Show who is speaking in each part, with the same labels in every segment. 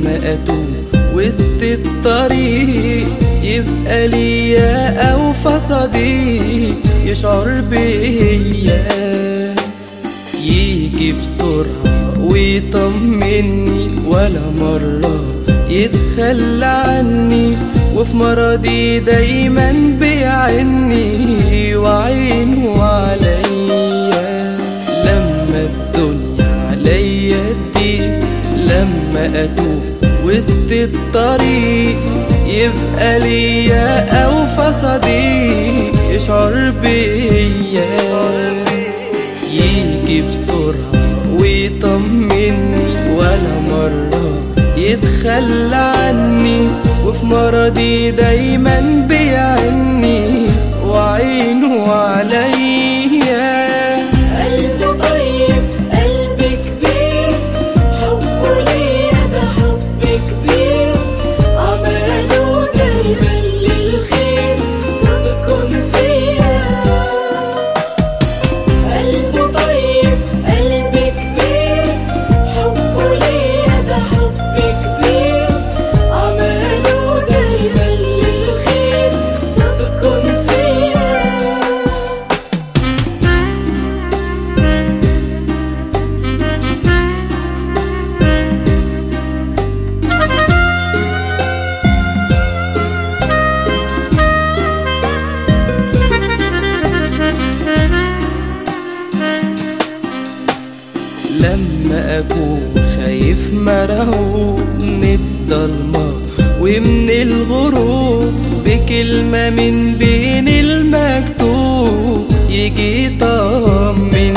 Speaker 1: لما اتوه وسط الطريق يبقى ليا اوفى صديق يشعر بيا يجي بسرعة ويطمني ولا مرة يتخلى عني وفي مرضي دايما بيعني وعينه عليا لما الدنيا عليا تضيق لما اتوه وسط الطريق يبقى ليا اوفى صديق يشعر بيا يجي بسرعة ويطمني ولا مرة يتخلى عني وفي مرضي دايما بيعني وعينه عليا
Speaker 2: قلبه طيب قلب كبير حبه ليا ده حب كبير عمله دايما للخير تسكن فيا قلبه طيب قلب كبير حبه ليا ده حب كبير عمله دايما للخير تسكن فيا
Speaker 1: لما اكون خايف مرعوب من الضلمة ومن الغروب بكلمة من بين المكتوب يجي يطمن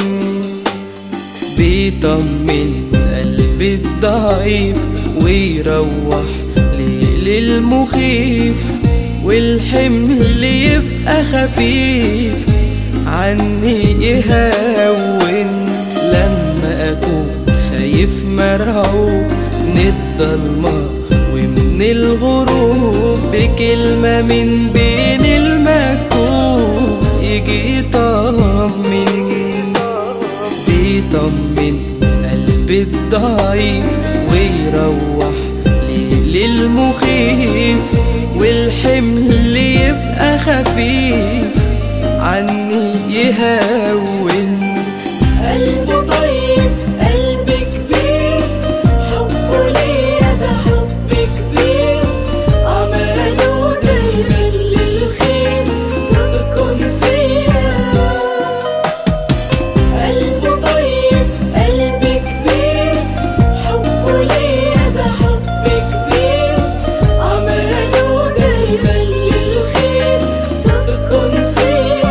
Speaker 1: بيطمن قلبي الضعيف ويروح ليل المخيف والحمل يبقى خفيف عني يهون لما أكون خايف مرعوب من الضلمة ومن الغروب بكلمة من بين المكتوب يجي يطمن بيطمن قلبي الضعيف ويروح ليل المخيف والحمل يبقى خفيف عني يهون
Speaker 2: قلبه طيب قلب كبير حبه ليا ده حب كبير عمله دايما للخير تسكن فيا قلبه طيب قلب كبير حبه ليا ده حب كبير عمله دايما للخير تسكن فيا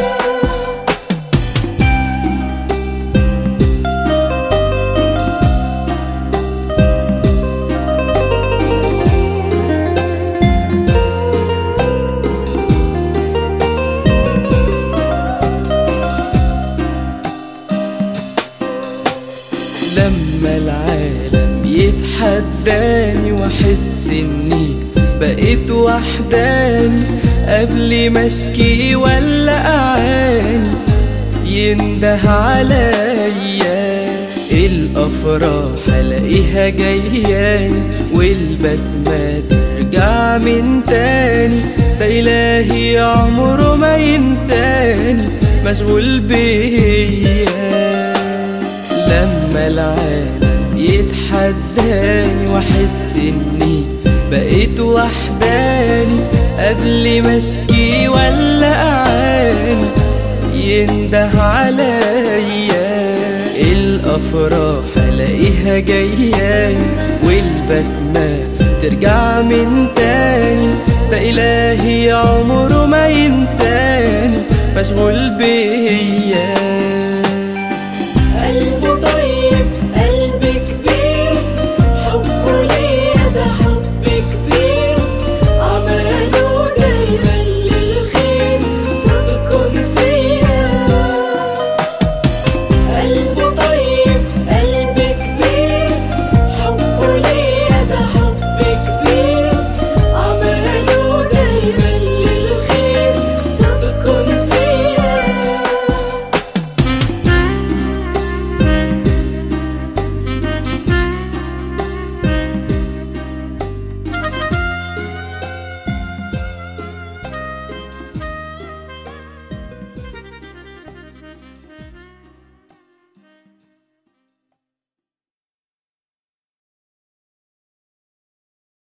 Speaker 1: لما العالم يتحداني واحس اني بقيت وحداني قبل ما اشكي ولا اعاني ينده عليا الافراح الاقيها جاياني والبسمة ترجع من تاني ده الهي عمره ما ينساني مشغول بيا لما العالم يتحداني واحس اني بقيت وحداني قبل ما اشكي ولا اعاني ينده عليا الافراح الاقيها جاياني والبسمة ترجع من تاني ده الهي عمره ما ينساني مشغول بيا